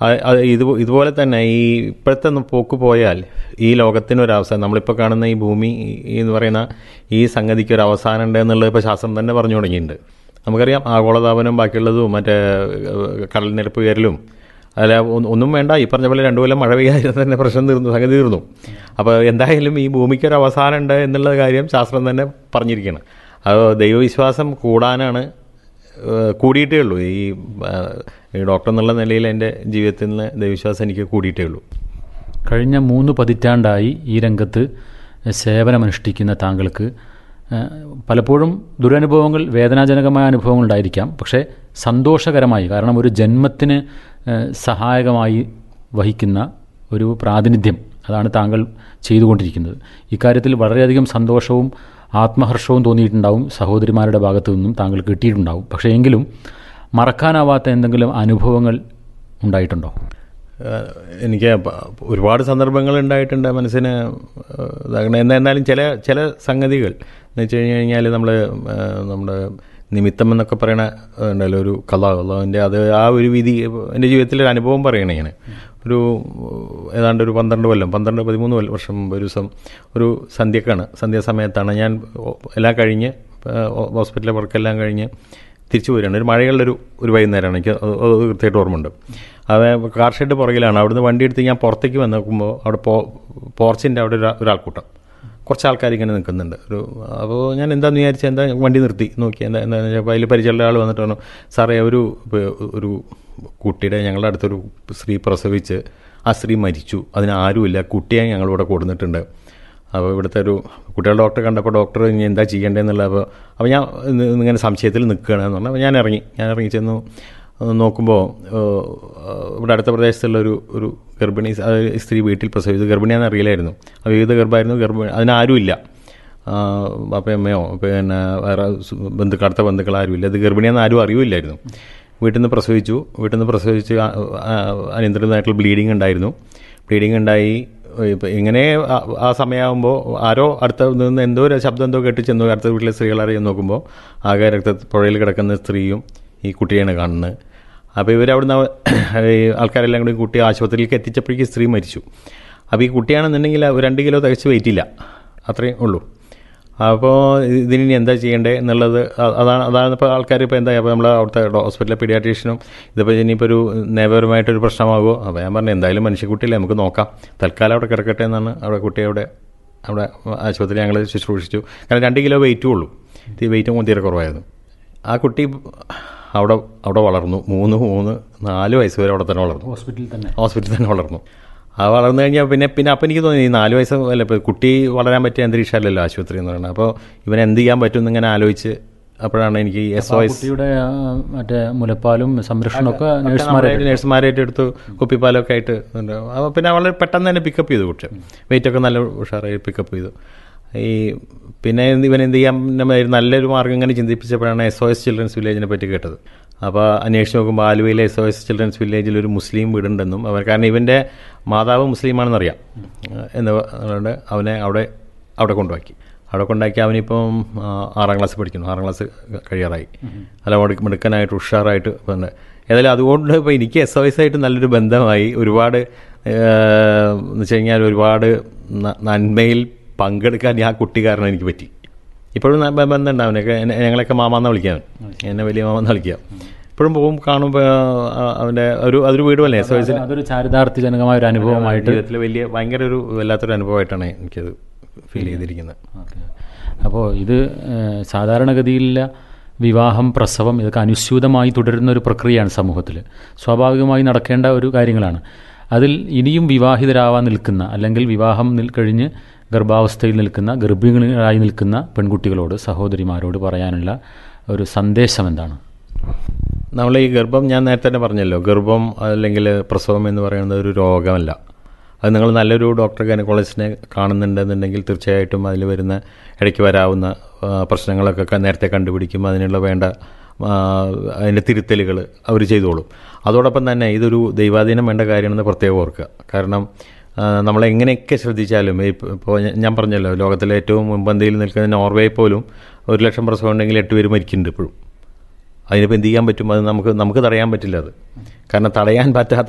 അത് അത് ഇത് ഇതുപോലെ തന്നെ ഈ ഇപ്പോഴത്തെ ഒന്ന് പോക്ക് പോയാൽ ഈ ലോകത്തിനൊരു അവസാനം നമ്മളിപ്പോൾ കാണുന്ന ഈ ഭൂമി ഈ എന്ന് പറയുന്ന ഈ സംഗതിക്ക് ഒരു അവസാനം ഉണ്ട് എന്നുള്ളത് ഇപ്പോൾ ശാസ്ത്രം തന്നെ പറഞ്ഞു തുടങ്ങിയിട്ടുണ്ട് നമുക്കറിയാം ആഗോളതാപനം ബാക്കിയുള്ളതും മറ്റേ ഏഹ്, കടൽ നിരപ്പ് ഉയരലും അല്ല ഒ- ഒന്നും വേണ്ട ഈ പറഞ്ഞ പോലെ രണ്ടു കൊല്ലം മഴ പെയ്യാതെ തന്നെ പ്രശ്നം തീർന്നു സംഗതി തീർന്നു അപ്പോൾ എന്തായാലും ഈ ഭൂമിക്ക് ഒരു അവസാനം ഉണ്ട് എന്നുള്ള കാര്യം ശാസ്ത്രം തന്നെ പറഞ്ഞിരിക്കുകയാണ് അത് ദൈവവിശ്വാസം കൂടാനാണ് ഏഹ്, കൂടിയിട്ടേ ഉള്ളൂ ഈ ഏഹ്, ഈ ഡോക്ടർ എന്നുള്ള നിലയിൽ എൻ്റെ ജീവിതത്തിൽ നിന്ന് ദൈവവിശ്വാസം എനിക്ക് കൂടിയിട്ടേ ഉള്ളൂ കഴിഞ്ഞ മൂന്ന് പതിറ്റാണ്ടായി ഈ രംഗത്ത് സേവനമനുഷ്ഠിക്കുന്ന താങ്കൾക്ക് ഏഹ്, പലപ്പോഴും ദുരനുഭവങ്ങൾ വേദനാജനകമായ അനുഭവങ്ങൾ ഉണ്ടായിരിക്കാം പക്ഷേ സന്തോഷകരമായി കാരണം ഒരു ജന്മത്തിന് ഏഹ്, സഹായകമായി വഹിക്കുന്ന ഒരു പ്രാതിനിധ്യം അതാണ് താങ്കൾ ചെയ്തുകൊണ്ടിരിക്കുന്നത് ഇക്കാര്യത്തിൽ വളരെയധികം സന്തോഷവും ആത്മഹർഷവും തോന്നിയിട്ടുണ്ടാവും സഹോദരിമാരുടെ ഭാഗത്തു നിന്നും താങ്കൾ കിട്ടിയിട്ടുണ്ടാവും പക്ഷേ എങ്കിലും മറക്കാനാവാത്ത എന്തെങ്കിലും അനുഭവങ്ങൾ ഉണ്ടായിട്ടുണ്ടോ ഏഹ് എനിക്ക് പ- ഒരുപാട് സന്ദർഭങ്ങൾ ഉണ്ടായിട്ടുണ്ട് മനസ്സിന് ഏഹ് ഇതാകണ എന്നാ- എന്നാലും ചില ചില സംഗതികൾ എന്ന് വെച്ച് കഴിഞ്ഞ് കഴിഞ്ഞാൽ നമ്മൾ നമ്മുടെ നിമിത്തം എന്നൊക്കെ പറയണ ഉണ്ടല്ലോ ഒരു കഥ അതിൻ്റെ അത് ആ ഒരു വിധി എൻ്റെ ജീവിതത്തിലൊരു അനുഭവം പറയണേ ഇങ്ങനെ ഒരു ഏതാണ്ട് ഒരു പന്ത്രണ്ട് കൊല്ലം പന്ത്രണ്ട് പതിമൂന്ന് കൊല്ലം വർഷം മുമ്പ് ഒരു ദിവസം ഒരു സന്ധ്യക്കാണ് സന്ധ്യാസമയത്താണ് ഞാൻ എല്ലാം കഴിഞ്ഞ് ഹോസ്പിറ്റലിലെ വർക്കെല്ലാം കഴിഞ്ഞ് തിരിച്ചു വരികയാണ് ഒരു മഴയുള്ള ഒരു ഒരു വൈകുന്നേരമാണ് എനിക്ക് അത് അത് കൃത്യമായിട്ട് ഓർമ്മയുണ്ട് അത് കാർ ഷെഡ് പുറകിലാണ് അവിടുന്ന് വണ്ടി എടുത്ത് ഞാൻ പുറത്തേക്ക് വന്ന് നോക്കുമ്പോൾ അവിടെ പോ പോർച്ചിൻ്റെ അവിടെ ഒരു ഒരാൾക്കൂട്ടം കുറച്ച് ആൾക്കാർ ഇങ്ങനെ നിൽക്കുന്നുണ്ട് ഒരു അപ്പോൾ ഞാൻ എന്താന്ന് വിചാരിച്ചാൽ എന്താ വണ്ടി നിർത്തി നോക്കി എന്താ എന്താ അപ്പോൾ അതിൽ പരിചയമുള്ള ആൾ വന്നിട്ട് പറഞ്ഞു സാറേ ഒരു ഒരു കുട്ടിയുടെ ഞങ്ങളുടെ അടുത്തൊരു സ്ത്രീ പ്രസവിച്ച് ആ സ്ത്രീ മരിച്ചു അതിന് ആരുമില്ല കുട്ടിയെ ഞങ്ങളിവിടെ കൊടുത്തിട്ടുണ്ട് അപ്പോൾ ഇവിടുത്തെ ഒരു കുട്ടികളുടെ ഡോക്ടറെ കണ്ടപ്പോൾ ഡോക്ടർ ഇനി എന്താ ചെയ്യേണ്ടതെന്നുള്ള അപ്പോൾ അപ്പോൾ ഞാൻ ഇന്ന് ഇങ്ങനെ സംശയത്തിൽ നിൽക്കുകയാണെന്ന് പറഞ്ഞാൽ അപ്പോൾ ഞാൻ ഇറങ്ങി ഞാൻ ഇറങ്ങി ചെന്നു ഏഹ് നോക്കുമ്പോൾ ഏഹ് ഇവിടെ അടുത്ത പ്രദേശത്തുള്ള ഒരു ഒരു ഗർഭിണി സ് അത് സ്ത്രീ വീട്ടിൽ പ്രസവിച്ചു ഗർഭിണിയാണെന്ന് അറിയില്ലായിരുന്നു അത് വിവിധ ഗർഭമായിരുന്നു ഗർഭിണി അതിനാരുമില്ല അപ്പയമ്മയോ പിന്നെ വേറെ സു- ബന്ധുക്കൾ അടുത്ത ബന്ധുക്കൾ ആരുമില്ല ഇത് ഗർഭിണിയാണെന്ന് ആരും അറിയില്ലായിരുന്നു വീട്ടിൽ നിന്ന് പ്രസവിച്ചു വീട്ടിൽ നിന്ന് പ്രസവിച്ച് ആ- ആ- അനിയന്ത്രിതമായിട്ടുള്ള ബ്ലീഡിങ് ഉണ്ടായിരുന്നു ബ്ലീഡിങ് ഉണ്ടായി ഇപ്പം ഇങ്ങനെ ആ- ആ സമയമാകുമ്പോൾ ആരോ അടുത്ത നിന്ന് എന്തോ ഒരു ശബ്ദം എന്തോ കേട്ട് ചെന്നു അടുത്ത വീട്ടിലെ സ്ത്രീകളറിയാൻ നോക്കുമ്പോൾ ആകെ രക്ത പുഴയിൽ കിടക്കുന്ന സ്ത്രീയും ഈ കുട്ടിയാണ് കാണുന്നത് അപ്പോൾ ഇവരവിടുന്ന് ഈ ആൾക്കാരെല്ലാം കൂടി കുട്ടി ആശുപത്രിയിലേക്ക് എത്തിച്ചപ്പോഴേക്കും സ്ത്രീ മരിച്ചു അപ്പോൾ ഈ കുട്ടിയാണെന്നുണ്ടെങ്കിൽ ഒരു രണ്ട് കിലോ തികച്ച് വെയിറ്റ് ഇല്ല അത്രയും ഉള്ളൂ അപ്പോൾ ഇതിനി ഇനി എന്താ ചെയ്യേണ്ടത് എന്നുള്ളത് അ- അതാണ് അതാണ് ഇപ്പോൾ ആൾക്കാർ ഇപ്പോൾ എന്താ അപ്പോൾ നമ്മൾ അവിടുത്തെ ഹോസ്പിറ്റലിലെ പീഡിയാട്രീഷ്യനും ഇതിപ്പോൾ ഇനിയിപ്പോൾ ഒരു നിയമപരമായിട്ടൊരു പ്രശ്നമാകുമോ അപ്പോൾ ഞാൻ പറഞ്ഞു എന്തായാലും മനുഷ്യക്കുട്ടിയില്ലേ നമുക്ക് നോക്കാം തൽക്കാലം അവിടെ കിടക്കട്ടെ എന്നാണ് അവിടെ കുട്ടിയെ അവിടെ അവിടെ ആശുപത്രി ഞങ്ങൾ ശുശ്രൂഷിച്ചു കാരണം രണ്ട് കിലോ വെയിറ്റും ഉള്ളൂ ഈ വെയിറ്റും തീരെ കുറവായിരുന്നു ആ കുട്ടി അവിടെ അവിടെ വളർന്നു മൂന്ന് മൂന്ന് നാല് വയസ്സ് വരെ അവിടെ തന്നെ വളർന്നു ഹോസ്പിറ്റലിൽ തന്നെ ഹോസ്പിറ്റലിൽ തന്നെ വളർന്നു ആ വളർന്നു കഴിഞ്ഞാൽ പിന്നെ പിന്നെ അപ്പം എനിക്ക് തോന്നി ഈ നാല് വയസ്സ് അല്ല ഇപ്പോൾ കുട്ടി വളരാൻ പറ്റിയ അന്തരീക്ഷമല്ലല്ലോ ആശുപത്രി എന്ന് പറയുന്നത് അപ്പോൾ ഇവൻ എന്ത് ചെയ്യാൻ പറ്റും എന്നിങ്ങനെ ആലോചിച്ച് അപ്പോഴാണ് എനിക്ക് എസ് ഒ എസ് കുട്ടിയുടെ ആ, മറ്റേ മുലപ്പാലും സംരക്ഷണമൊക്കെ നഴ്സുമാരെ നഴ്സുമാരായിട്ട് എടുത്തു കുപ്പിപ്പാലൊക്കെ ആയിട്ട് ഉണ്ട്. അപ്പോൾ പിന്നെ വളരെ പെട്ടെന്ന് തന്നെ പിക്കപ്പ് ചെയ്തു കുട്ടി വെയിറ്റ് ഒക്കെ നല്ല ഉഷാറായി പിക്കപ്പ് ചെയ്തു ഈ പിന്നെ എന്ത് ഇവൻ എന്ത് ചെയ്യാൻ പിന്നെ ഒരു നല്ലൊരു മാർഗ്ഗം ഇങ്ങനെ ചിന്തിപ്പിച്ചപ്പോഴാണ് എസ് ഒ എസ് ചിൽഡ്രൻസ് വില്ലേജിനെ പറ്റി കേട്ടത് അപ്പോൾ അന്വേഷിച്ച് നോക്കുമ്പോൾ ആലുവയിലെ എസ് ഒ എസ് ചിൽഡ്രൻസ് വില്ലേജിൽ ഒരു മുസ്ലിം വീടുണ്ടെന്നും അവർ കാരണം ഇവൻ്റെ മാതാവ് മുസ്ലിമാണെന്നറിയാം എന്ന് പറഞ്ഞുകൊണ്ട് അവനെ അവിടെ അവിടെ കൊണ്ടുപോയി അവിടെ കൊണ്ടാക്കി അവനിപ്പം ആ, ആറാം ക്ലാസ് പഠിക്കുന്നു ആറാം ക്ലാസ് കഴിയാറായി അല്ല മിടുക്ക് മിടുക്കനായിട്ട് ഉഷാറായിട്ട് പിന്നെ ഏതായാലും അതുകൊണ്ട് ഇപ്പോൾ എനിക്ക് എസ് ഒ എസ് ആയിട്ട് നല്ലൊരു ബന്ധമായി ഒരുപാട് ഏഹ്, എന്ന് വെച്ച് കഴിഞ്ഞാൽ ഒരുപാട് ന- നന്മയിൽ പങ്കെടുക്കാൻ ആ കുട്ടി കാരണം എനിക്ക് പറ്റി ഇപ്പോഴും ന- ബ- ബന്ധമുണ്ട് അവനൊക്കെ എന്നെ- ഞങ്ങളൊക്കെ മാമാന്ന് വിളിക്കാൻ എന്നെ വലിയ മാമാന്ന് വിളിക്കാം ഇപ്പോഴും പോകും കാണുമ്പോൾ അവൻ്റെ ഒരു അതൊരു വീടുമല്ലേ എസ് ഒ എസിൽ അതൊരു ചാരിതാർത്ഥ്യജനകമായ ഒരു അനുഭവമായിട്ട് ജീവിതത്തിൽ വലിയ ഭയങ്കര ഒരു വല്ലാത്തൊരു അനുഭവമായിട്ടാണ് എനിക്കത് ഫീൽ ചെയ്തിരിക്കുന്നത് അപ്പോൾ ഇത് ഏഹ്, സാധാരണഗതിയിലുള്ള വിവാഹം പ്രസവം ഇതൊക്കെ അനുസ്യൂതമായി തുടരുന്ന ഒരു പ്രക്രിയയാണ് സമൂഹത്തിൽ സ്വാഭാവികമായി നടക്കേണ്ട ഒരു കാര്യങ്ങളാണ് അതിൽ ഇനിയും വിവാഹിതരാവാൻ നിൽക്കുന്ന അല്ലെങ്കിൽ വിവാഹം നിൽ- കഴിഞ്ഞ് ഗർഭാവസ്ഥയിൽ നിൽക്കുന്ന ഗർഭിണികളായി നിൽക്കുന്ന പെൺകുട്ടികളോട് സഹോദരിമാരോട് പറയാനുള്ള ഒരു സന്ദേശം എന്താണ് നമ്മൾ ഈ ഗർഭം ഞാൻ നേരത്തെ തന്നെ പറഞ്ഞല്ലോ ഗർഭം അല്ലെങ്കിൽ പ്രസവം എന്ന് പറയുന്നത് ഒരു രോഗമല്ല അത് നിങ്ങൾ നല്ലൊരു ഡോക്ടർ ഗൈനക്കോളജിസ്റ്റിനെ കാണുന്നുണ്ടെന്നുണ്ടെങ്കിൽ തീർച്ചയായിട്ടും അതിൽ വരുന്ന ഇടയ്ക്ക് വരാവുന്ന ആ, പ്രശ്നങ്ങളൊക്കെ ക- നേരത്തെ കണ്ടുപിടിക്കും അതിനുള്ള വേണ്ട ആ, അതിൻ്റെ തിരുത്തലുകൾ അവർ ചെയ്തോളും അതോടൊപ്പം തന്നെ ഇതൊരു ദൈവാധീനം വേണ്ട കാര്യമാണെന്ന് പ്രത്യേകം ഓർക്കുക കാരണം ആ, നമ്മളെങ്ങനെയൊക്കെ ശ്രദ്ധിച്ചാലും ഇപ്പോൾ ഞാൻ പറഞ്ഞല്ലോ ലോകത്തിലെ ഏറ്റവും മുൻപന്തിയിൽ നിൽക്കുന്ന നോർവേ പോലും ഒരു ലക്ഷം പ്രസവം ഉണ്ടെങ്കിൽ എട്ട് പേര് മരിക്കുന്നുണ്ട് ഇപ്പോഴും അതിനിപ്പോൾ എന്ത് ചെയ്യാൻ പറ്റും അത് നമുക്ക് നമുക്ക് തടയാൻ പറ്റില്ല അത് കാരണം തടയാൻ പറ്റാത്ത